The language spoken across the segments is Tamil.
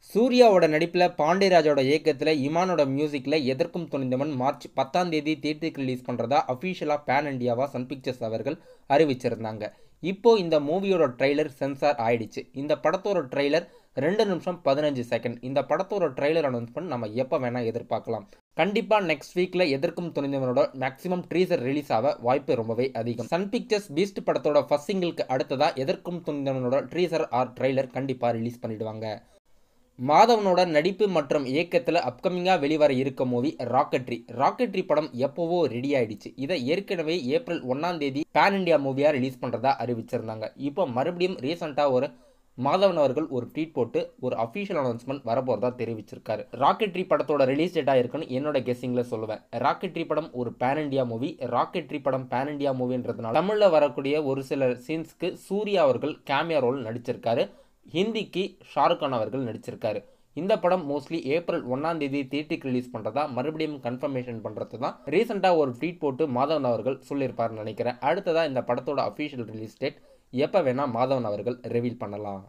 சூர்யாவோட நடிப்பில் பாண்டியராஜோட இயக்கத்தில் இமானோட மியூசிக்கில் எதற்கும் துணிந்தவன் மார்ச் பத்தாம் தேதி தேட்டருக்கு ரிலீஸ் பண்ணுறதா அஃபீஷியலாக பேன் இண்டியாவா சன் பிக்சர்ஸ் அவர்கள் அறிவிச்சிருந்தாங்க இப்போ இந்த மூவியோட ட்ரெய்லர் சென்சார் ஆயிடுச்சு இந்த படத்தோட ட்ரெய்லர் ரெண்டு நிமிஷம் பதினஞ்சு செகண்ட் இந்த படத்தோட ட்ரெய்லர் அனௌன்ஸ்மெண்ட் நம்ம எப்போ வேணால் எதிர்பார்க்கலாம் கண்டிப்பாக நெக்ஸ்ட் வீக்கில் எதற்கும் துணிந்தவனோட மேக்ஸிமம் ட்ரீசர் ரிலீஸ் ஆக வாய்ப்பு ரொம்பவே அதிகம் சன் பிக்சர்ஸ் பீஸ்ட் படத்தோட ஃபர்ஸ்ட் சிங்கிளுக்கு அடுத்ததாக எதற்கும் துணிந்தவனோட ட்ரீசர் ஆர் ட்ரெய்லர் கண்டிப்பாக ரிலீஸ் பண்ணிடுவாங்க மாதவனோட நடிப்பு மற்றும் இயக்கத்தில் அப்கமிங்காக வெளிவர இருக்க மூவி ராக்கெட்ரி ராக்கெட்ரி படம் எப்போவோ ரெடி ஆயிடுச்சு இதை ஏற்கனவே ஏப்ரல் ஒன்றாம் தேதி பேன் இண்டியா மூவியாக ரிலீஸ் பண்ணுறதா அறிவிச்சிருந்தாங்க இப்போ மறுபடியும் ரீசெண்டாக ஒரு மாதவன் அவர்கள் ஒரு ட்வீட் போட்டு ஒரு அஃபீஷியல் அனௌன்ஸ்மெண்ட் வரப்போறதா தெரிவிச்சிருக்காரு ராக்கெட்ரி படத்தோட ரிலீஸ் டேட்டாக இருக்குன்னு என்னோட கெஸ்ஸிங்கில் சொல்லுவேன் ராக்கெட்ரி படம் ஒரு பேன் இண்டியா மூவி ராக்கெட்ரி படம் பேன் இண்டியா மூவின்றதுனால தமிழில் வரக்கூடிய ஒரு சில சீன்ஸ்க்கு சூர்யா அவர்கள் கேமியா ரோல் நடிச்சிருக்காரு ஹிந்திக்கு ஷாருக் கான் அவர்கள் நடிச்சிருக்காரு இந்த படம் மோஸ்ட்லி ஏப்ரல் ஒன்றாம் தேதி தேட்டருக்கு ரிலீஸ் பண்ணுறதா மறுபடியும் கன்ஃபர்மேஷன் பண்ணுறது தான் ரீசெண்டாக ஒரு ட்வீட் போட்டு மாதவன் அவர்கள் சொல்லியிருப்பாருன்னு நினைக்கிறேன் அடுத்ததாக இந்த படத்தோட அஃபீஷியல் ரிலீஸ் டேட் எப்போ வேணால் மாதவன் அவர்கள் ரிவீல் பண்ணலாம்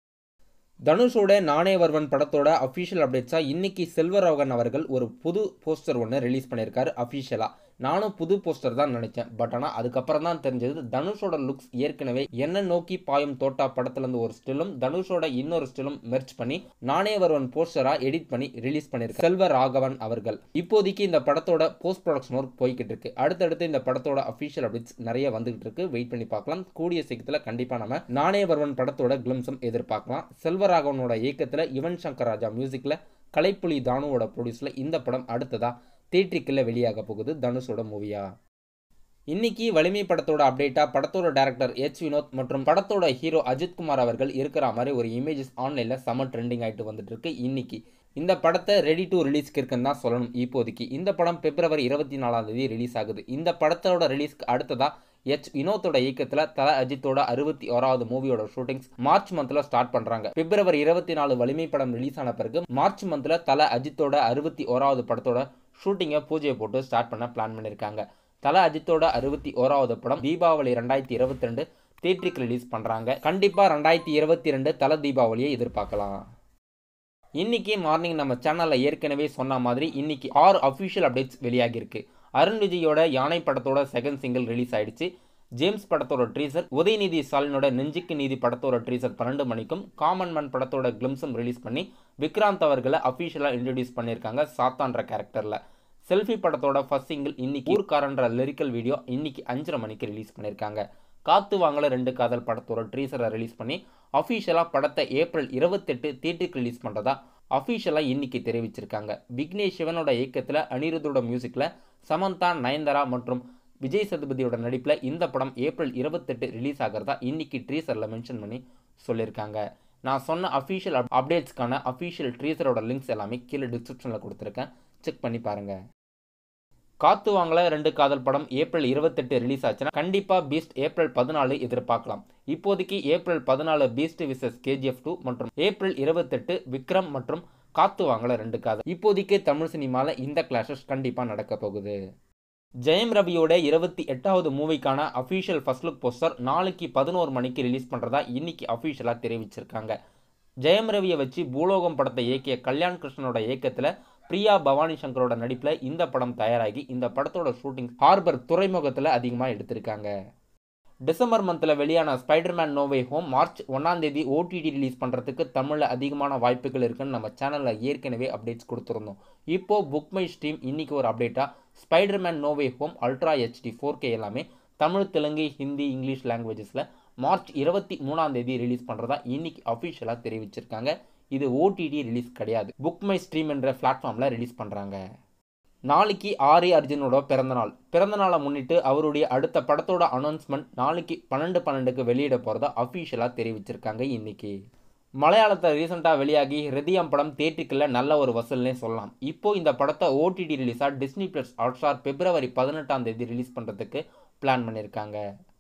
தனுஷோட நானே வருவன் படத்தோட அஃபீஷியல் அப்டேட்ஸாக இன்னைக்கு செல்வராகவன் அவர்கள் ஒரு புது போஸ்டர் ஒன்று ரிலீஸ் பண்ணியிருக்காரு அஃபீஷியலாக நானும் புது போஸ்டர் தான் நினச்சேன் பட் ஆனால் அதுக்கப்புறம் தான் தெரிஞ்சது தனுஷோட லுக்ஸ் ஏற்கனவே என்ன நோக்கி பாயும் தோட்டா படத்துலேருந்து ஒரு ஸ்டிலும் தனுஷோட இன்னொரு ஸ்டிலும் மெர்ச் பண்ணி நானே வருவன் போஸ்டராக எடிட் பண்ணி ரிலீஸ் பண்ணியிருக்காரு செல்வ ராகவன் அவர்கள் இப்போதைக்கு இந்த படத்தோட போஸ்ட் ப்ரொடக்ஷன் ஒர்க் போய்கிட்டு இருக்கு அடுத்தடுத்து இந்த படத்தோட அஃபீஷியல் அப்டேட்ஸ் நிறைய வந்துகிட்டு இருக்கு வெயிட் பண்ணி பார்க்கலாம் கூடிய சீக்கிரத்தில் கண்டிப்பாக நம்ம நானே வருவன் படத்தோட கிளிம்ஸும் எதிர்பார்க்கலாம் செல்வராகவனோட இயக்கத்தில் யுவன் சங்கர் ராஜா மியூசிக்கில் கலைப்புலி தானுவோட ப்ரொடியூஸில் இந்த படம் அடுத்ததா தேட்ரிக்கில் வெளியாக போகுது தனுஷோட மூவியா இன்னைக்கு வலிமை படத்தோட அப்டேட்டா படத்தோட டேரக்டர் எச் வினோத் மற்றும் படத்தோட ஹீரோ அஜித்குமார் அவர்கள் இருக்கிற மாதிரி ஒரு இமேஜஸ் ஆன்லைனில் செம ட்ரெண்டிங் ஆகிட்டு வந்துட்டு இருக்கு இன்னைக்கு இந்த படத்தை ரெடி டு ரிலீஸ்க்கு இருக்குன்னு தான் சொல்லணும் இப்போதைக்கு இந்த படம் பிப்ரவரி இருபத்தி நாலாம் தேதி ரிலீஸ் ஆகுது இந்த படத்தோட ரிலீஸ்க்கு அடுத்ததா எச் வினோத்தோட இயக்கத்தில் தல அஜித்தோட அறுபத்தி ஓராவது மூவியோட ஷூட்டிங்ஸ் மார்ச் மந்த்ல ஸ்டார்ட் பண்றாங்க பிப்ரவரி இருபத்தி நாலு வலிமை படம் ரிலீஸ் ஆன பிறகு மார்ச் மந்த்ல தல அஜித்தோட அறுபத்தி ஓராவது படத்தோட ஷூட்டிங்கை பூஜையை போட்டு ஸ்டார்ட் பண்ண பிளான் பண்ணியிருக்காங்க தல அஜித்தோட அறுபத்தி ஓராவது படம் தீபாவளி ரெண்டாயிரத்தி இருபத்தி ரெண்டு தேட்டருக்கு ரிலீஸ் பண்ணுறாங்க கண்டிப்பாக ரெண்டாயிரத்தி இருபத்தி ரெண்டு தல தீபாவளியை எதிர்பார்க்கலாம் இன்னைக்கு மார்னிங் நம்ம சேனலில் ஏற்கனவே சொன்ன மாதிரி இன்னைக்கு ஆறு அஃபிஷியல் அப்டேட்ஸ் வெளியாகிருக்கு அருண் விஜயோட யானை படத்தோட செகண்ட் சிங்கிள் ரிலீஸ் ஆயிடுச்சு ஜேம்ஸ் படத்தோட ட்ரீசர் உதயநிதி ஸ்டாலினோட நெஞ்சுக்கு நீதி படத்தோட ட்ரீசர் பன்னெண்டு மணிக்கும் காமன் மேன் படத்தோட கிளிம்ஸும் ரிலீஸ் பண்ணி விக்ராந்த் அவர்களை அஃபிஷியலாக இன்ட்ரடியூஸ் பண்ணியிருக்காங்க சாத்தான்ற கேரக்டரில் செல்ஃபி படத்தோட ஃபர்ஸ்ட் சிங்கிள் இன்னைக்கு ஊர்காரன்ற லிரிக்கல் வீடியோ இன்னைக்கு அஞ்சரை மணிக்கு ரிலீஸ் பண்ணியிருக்காங்க காத்து வாங்கல ரெண்டு காதல் படத்தோட ட்ரீசரை ரிலீஸ் பண்ணி அஃபிஷியலாக படத்தை ஏப்ரல் இருபத்தெட்டு தேட்டருக்கு ரிலீஸ் பண்ணுறதா அஃபிஷியலாக இன்னைக்கு தெரிவிச்சிருக்காங்க விக்னேஷ் சிவனோட இயக்கத்தில் அனிருத்தோட மியூசிக்கில் சமந்தா நயன்தாரா மற்றும் விஜய் சேதுபதியோட நடிப்பில் இந்த படம் ஏப்ரல் இருபத்தெட்டு ரிலீஸ் ஆகிறதா இன்னைக்கு ட்ரீசரில் மென்ஷன் பண்ணி சொல்லியிருக்காங்க நான் சொன்ன அஃபீஷியல் அப்டேட்ஸ்க்கான அஃபீஷியல் ட்ரீசரோட லிங்க்ஸ் எல்லாமே கீழே டிஸ்கிரிப்ஷனில் கொடுத்துருக்கேன் செக் பண்ணி பாருங்கள் காத்து வாங்கல ரெண்டு காதல் படம் ஏப்ரல் இருபத்தெட்டு ரிலீஸ் ஆச்சுன்னா கண்டிப்பாக பீஸ்ட் ஏப்ரல் பதினாலு எதிர்பார்க்கலாம் இப்போதைக்கு ஏப்ரல் பதினாலு பீஸ்ட் விசஸ் கேஜிஎஃப் டூ மற்றும் ஏப்ரல் இருபத்தெட்டு விக்ரம் மற்றும் காத்து வாங்கல ரெண்டு காதல் இப்போதைக்கு தமிழ் சினிமாவில் இந்த கிளாஷஸ் கண்டிப்பாக நடக்க போகுது ஜெயம் ரவியோட இருபத்தி எட்டாவது மூவிக்கான அஃபீஷியல் ஃபர்ஸ்ட் லுக் போஸ்டர் நாளைக்கு பதினோரு மணிக்கு ரிலீஸ் பண்ணுறதா இன்னைக்கு அஃபீஷியலாக தெரிவிச்சிருக்காங்க ஜெயம் ரவியை வச்சு பூலோகம் படத்தை இயக்கிய கல்யாண் கிருஷ்ணனோட இயக்கத்தில் பிரியா பவானி சங்கரோட நடிப்பில் இந்த படம் தயாராகி இந்த படத்தோட ஷூட்டிங் ஹார்பர் துறைமுகத்தில் அதிகமாக எடுத்திருக்காங்க டிசம்பர் மந்தில் வெளியான ஸ்பைடர்மேன் நோவே ஹோம் மார்ச் ஒன்றாம் தேதி ஓடிடி ரிலீஸ் பண்ணுறதுக்கு தமிழில் அதிகமான வாய்ப்புகள் இருக்குன்னு நம்ம சேனலில் ஏற்கனவே அப்டேட்ஸ் கொடுத்துருந்தோம் இப்போ புக் மை ஸ்ட்ரீம் இன்னைக்கு ஒரு அப்டேட்டாக Spiderman no way home ultra HD four K எல்லாமே தமிழ் தெலுங்கு ஹிந்தி இங்கிலீஷ் லாங்குவேஜஸில் மார்ச் இருபத்தி மூணாம் தேதி ரிலீஸ் பண்ணுறதா இன்னைக்கு அஃபிஷியலாக தெரிவிச்சிருக்காங்க இது ஓடிடி ரிலீஸ் கிடையாது புக் மை ஸ்ட்ரீம் என்ற பிளாட்ஃபார்மில் ரிலீஸ் பண்ணுறாங்க நாளைக்கு ஆரி அர்ஜுனோட பிறந்தநாள் பிறந்தநாளை முன்னிட்டு அவருடைய அடுத்த படத்தோட அனௌன்ஸ்மெண்ட் நாளைக்கு பன்னெண்டு பன்னெண்டுக்கு வெளியிட போகிறதா அஃபீஷியலாக தெரிவிச்சிருக்காங்க இன்னைக்கு மலையாளத்தில் ரீசெண்டாக வெளியாகி ஹிருதயம் படம் தேட்டருக்குள்ள நல்ல ஒரு வசூல்னே சொல்லலாம் இப்போ இந்த படத்தை ஓடிடி ரிலீஸாக டிஸ்னி ப்ளஸ் ஹாட்ஸ்டார் பிப்ரவரி பதினெட்டாம் தேதி ரிலீஸ் பண்ணுறதுக்கு பிளான் பண்ணியிருக்காங்க